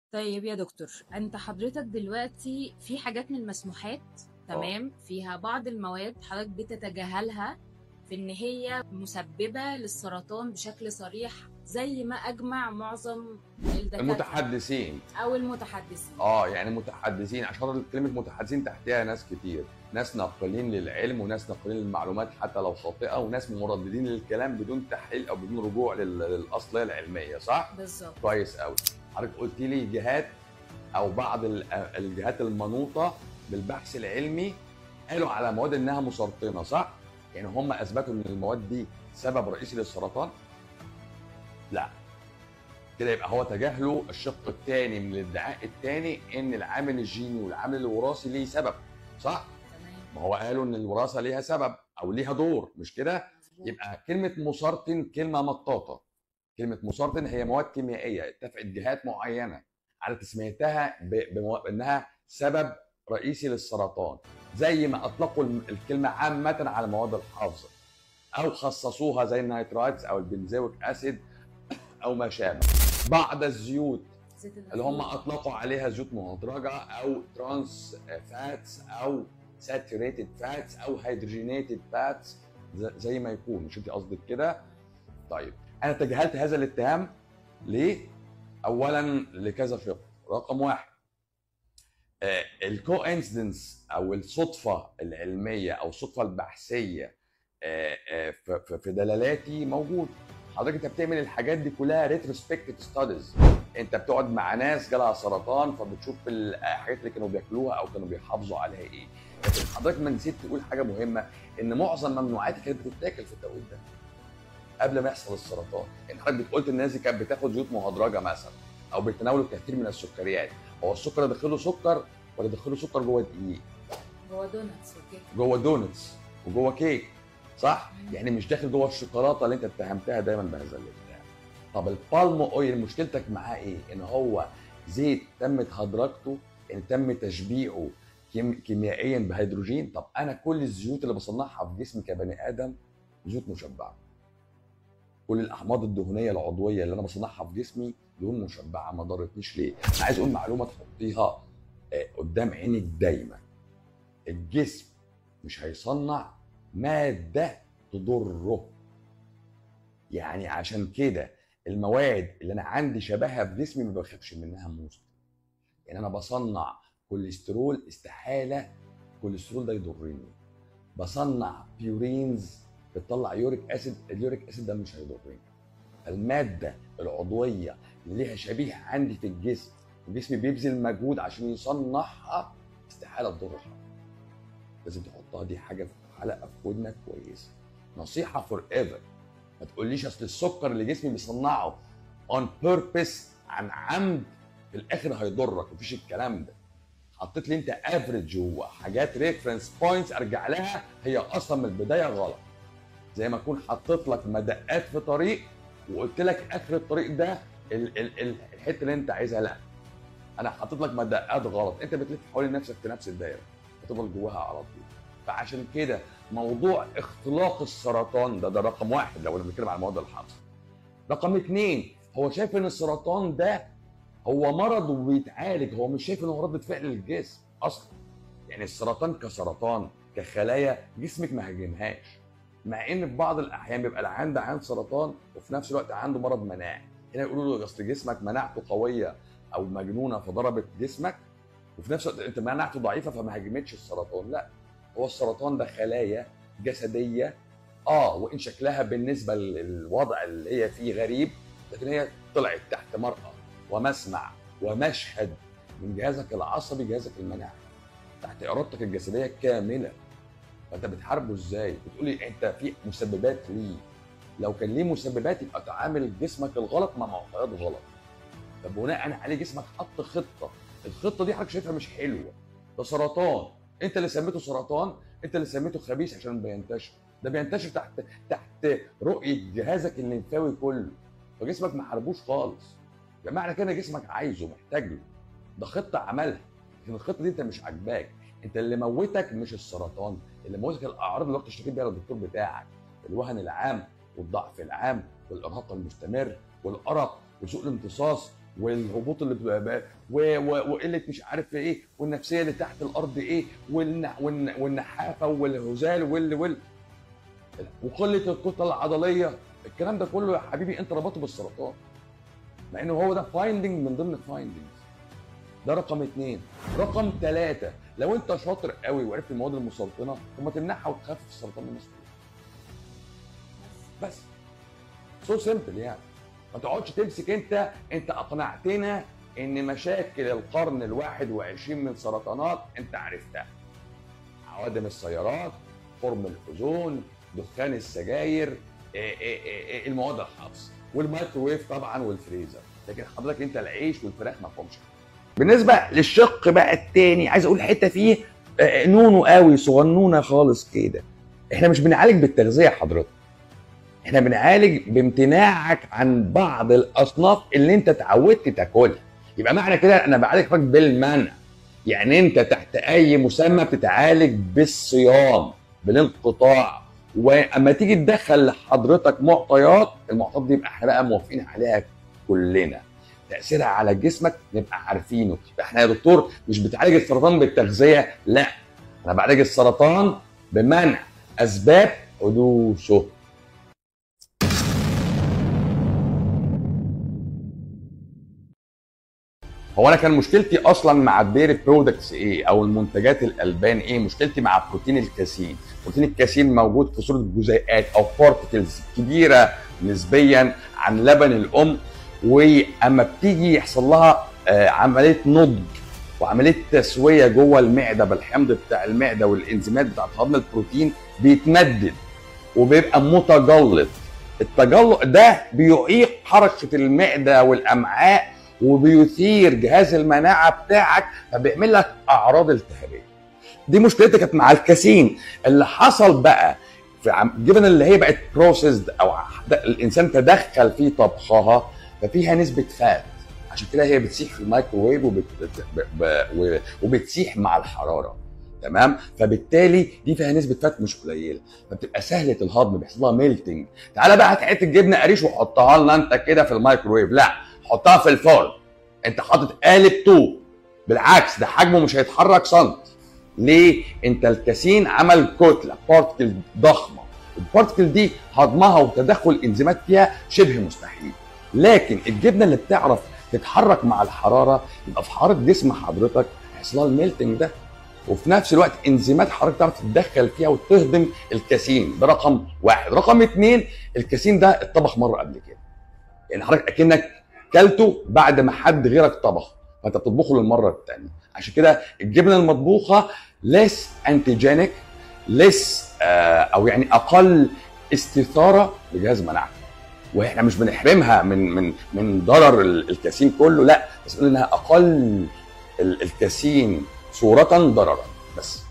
طيب يا دكتور انت حضرتك دلوقتي في حاجات من المسموحات تمام فيها بعض المواد حضرتك بتتجاهلها في ان هي مسببه للسرطان بشكل صريح زي ما اجمع معظم الدكاتره المتحدثين او المتحدثين اه يعني متحدثين عشان كلمه متحدثين تحتها ناس كتير ناس ناقلين للعلم وناس ناقلين للمعلومات حتى لو خاطئه وناس مرددين للكلام بدون تحليل او بدون رجوع لل- للاصليه العلميه صح بالظبط كويس قوي حضرتك قلت لي جهات او بعض ال- الجهات المنوطه بالبحث العلمي قالوا على مواد انها مسرطنه صح يعني هم اثبتوا ان المواد دي سبب رئيسي للسرطان لا كده يبقى هو تجاهلوا الشق الثاني من الادعاء الثاني ان العامل الجيني والعامل الوراثي ليه سبب صح تمام ما هو قالوا ان الوراثه ليها سبب او ليها دور مش كده مظبوط. يبقى كلمه مسرطن كلمه مطاطه كلمه مسرطن هي مواد كيميائيه اتفقت جهات معينه على تسميتها ب- بمو... انها سبب رئيسي للسرطان زي ما اطلقوا الم- الكلمه عامه على مواد الحافظه او خصصوها زي النيترايتس او البنزويك اسيد او ما شابه بعض الزيوت زيت اللي هم الزيتون. اطلقوا عليها زيوت مهدرجه او ترانس فاتس او ساتوريتد فاتس او هيدروجينيتد فاتس زي ما يكون مش انت قصدك كده طيب انا تجاهلت هذا الاتهام ليه اولا لكذا شق رقم واحد الكو انسيدنس او الصدفه العلميه او الصدفه البحثيه آه، آه، في- في- في دلالاتي موجود حضرتك انت بتعمل الحاجات دي كلها ريتروسبكتيف ستاديز انت بتقعد مع ناس جالها سرطان فبتشوف الحاجات اللي كانوا بياكلوها او كانوا بيحافظوا عليها ايه لكن حضرتك ما نسيت تقول حاجه مهمه ان معظم ممنوعاتها كانت بتتاكل في التوقيت ده قبل ما يحصل السرطان يعني حضرتك قلت الناس دي كانت بتاخد زيوت مهدرجه مثلا او بيتناولوا كثير من السكريات هو السكر داخله سكر ولا داخله سكر جوه دقيق هو دونتس وكده جوه دونتس وجوه كيك صح يعني مش داخل جوه الشوكولاته اللي انت اتهمتها دايما بهذا الاتهام طب البالم اويل مشكلتك معاه ايه ان هو زيت تمت هدرجته يعني تم تشبيعه كيم- كيميائيا بهيدروجين طب انا كل الزيوت اللي بصنعها في جسمي كبني ادم زيوت مشبعه كل الاحماض الدهنيه العضويه اللي انا بصنعها في جسمي دهون مشبعه ما ضرتنيش ليه انا عايز اقول معلومه تحطيها آه، قدام عينك دايما الجسم مش هيصنع ماده تضره يعني عشان كده المواد اللي انا عندي شبهها في جسمي ما بخافش منها موت يعني انا بصنع كوليسترول استحاله الكوليسترول ده يضرني بصنع بيورينز بتطلع يوريك اسيد اليوريك اسيد ده مش هيضرني الماده العضويه اللي ليها شبيه عندي في الجسم وجسمي بيبذل مجهود عشان يصنعها استحاله تضر حد لازم تحطها دي حاجه في حلقه في ودنك كويسه نصيحه فور ايفر ما تقوليش اصل السكر اللي جسمي بيصنعه اون بيربس عن عمد في الاخر هيضرك مفيش الكلام ده حطيت لي انت افريج وحاجات ريفرنس بوينتس ارجع لها هي اصلا من البدايه غلط زي ما اكون حطيت لك مدقات في طريق وقلت لك اخر الطريق ده ال- ال- ال- الحته اللي انت عايزها لا انا حطيت لك مدقات غلط انت بتلف حوالين نفسك في نفس الدايره هتفضل جواها على طول فعشان كده موضوع اختلاق السرطان ده ده رقم واحد لو انا بنتكلم على المواد الحافظه رقم اثنين هو شايف ان السرطان ده هو مرض وبيتعالج هو مش شايف ان هو ردة فعل للجسم اصلا يعني السرطان كسرطان كخلايا جسمك ما هاجمهاش مع ان في بعض الاحيان بيبقى العيان ده عيان سرطان وفي نفس الوقت عنده مرض مناعي هنا يقولوا له اصل جسمك مناعته قويه او مجنونه فضربت جسمك وفي نفس الوقت انت مناعته ضعيفه فما هاجمتش السرطان لا هو السرطان ده خلايا جسديه اه وان شكلها بالنسبه للوضع اللي هي فيه غريب لكن هي طلعت تحت مرأى ومسمع ومشهد من جهازك العصبي جهازك المناعي تحت ارادتك الجسديه كامله فانت بتحاربه ازاي؟ بتقولي انت في مسببات ليه لو كان ليه مسببات يبقى تعامل جسمك الغلط مع معطيات غلط فبناء عليه جسمك حط خطه الخطه دي حضرتك شايفها مش حلوه ده سرطان انت اللي سميته سرطان انت اللي سميته خبيث عشان بينتشر ده بينتشر تحت تحت رؤيه جهازك الليمفاوي كله فجسمك ما حاربوش خالص بمعنى كده جسمك عايزه محتاج له ده خطه عملها لكن الخطه دي انت مش عاجباك انت اللي موتك مش السرطان اللي موتك الاعراض اللي رحت اشتكيت بيها للدكتور بتاعك الوهن العام والضعف العام والارهاق المستمر والارق وسوء الامتصاص والهبوط اللي بيبقى و- و- وقله مش عارف ايه والنفسيه اللي تحت الارض ايه والن- والن- والنحافه والهزال وال وال وقله الكتله العضليه الكلام ده كله يا حبيبي انت ربطه بالسرطان مع انه هو ده فايندنج من ضمن الفايندنجز ده رقم اثنين رقم ثلاثة لو انت شاطر قوي وعرفت المواد المسرطنه طب ما تمنعها وتخفف السرطان من الناس كلها. بس سو سيمبل يعني ما تقعدش تمسك انت انت اقنعتنا ان مشاكل القرن الواحد وعشرين من سرطانات انت عرفتها عوادم السيارات خرم الاذون دخان السجاير إيه إيه إيه إيه المواد الحافظه والمايكروويف طبعا والفريزر لكن حضرتك انت العيش والفراخ ما فهمش بالنسبه للشق بقى التاني عايز اقول حته فيه آه، نونو قوي صغنونه خالص كده احنا مش بنعالج بالتغذيه حضرتك احنا بنعالج بامتناعك عن بعض الاصناف اللي انت اتعودت تاكلها يبقى معنى كده انا بعالجك بالمنع يعني انت تحت اي مسمى بتتعالج بالصيام بالانقطاع واما تيجي تدخل لحضرتك معطيات المعطيات دي يبقى احنا بقى موافقين عليها كلنا تاثيرها على جسمك نبقى عارفينه يبقى احنا يا دكتور مش بتعالج السرطان بالتغذيه لا انا بعالج السرطان بمنع اسباب حدوثه هو انا كان مشكلتي اصلا مع الديري برودكتس ايه او المنتجات الالبان ايه مشكلتي مع بروتين الكاسين بروتين الكاسين موجود في صوره جزيئات او بارتكلز كبيره نسبيا عن لبن الام واما بتيجي يحصل لها آه، عمليه نضج وعمليه تسويه جوه المعده بالحمض بتاع المعده والانزيمات بتاعت هضم البروتين بيتمدد وبيبقى متجلط التجلط ده بيعيق حركه المعده والامعاء وبيثير جهاز المناعه بتاعك فبيعمل لك اعراض التهابيه دي مشكلتي كانت مع الكاسين اللي حصل بقى في عم... جبن اللي هي بقت بروسيسد او ده الانسان تدخل في طبخها ففيها نسبه فات عشان كده هي بتسيح في الميكروويف وبت... ب... ب... و- وبتسيح مع الحراره تمام فبالتالي دي فيها نسبه فات مش قليله فبتبقى سهله الهضم بيحصل لها ميلتنج تعالى بقى هات حته جبنه قريش وحطها لنا انت كده في الميكروويف لا حطها في الفرن انت حاطط قالب طوب بالعكس ده حجمه مش هيتحرك سنتي ليه انت الكاسين عمل كتله بارتكل ضخمه البارتكل دي هضمها وتدخل انزيمات فيها شبه مستحيل لكن الجبنه اللي بتعرف تتحرك مع الحراره يبقى في حراره جسم حضرتك هيحصل لها الميلتنج ده وفي نفس الوقت انزيمات حضرتك تعرف تتدخل فيها وتهضم الكاسين ده رقم واحد رقم اتنين الكاسين ده اتطبخ مره قبل كده يعني حضرتك اكنك كلته بعد ما حد غيرك طبخ فانت بتطبخه للمره الثانيه عشان كده الجبنه المطبوخه ليس انتيجينيك ليس آه او يعني اقل استثاره لجهاز مناعتك واحنا مش بنحرمها من من من ضرر ال- الكاسين كله لا بس بنقول انها اقل ال- الكاسين صوره ضررا بس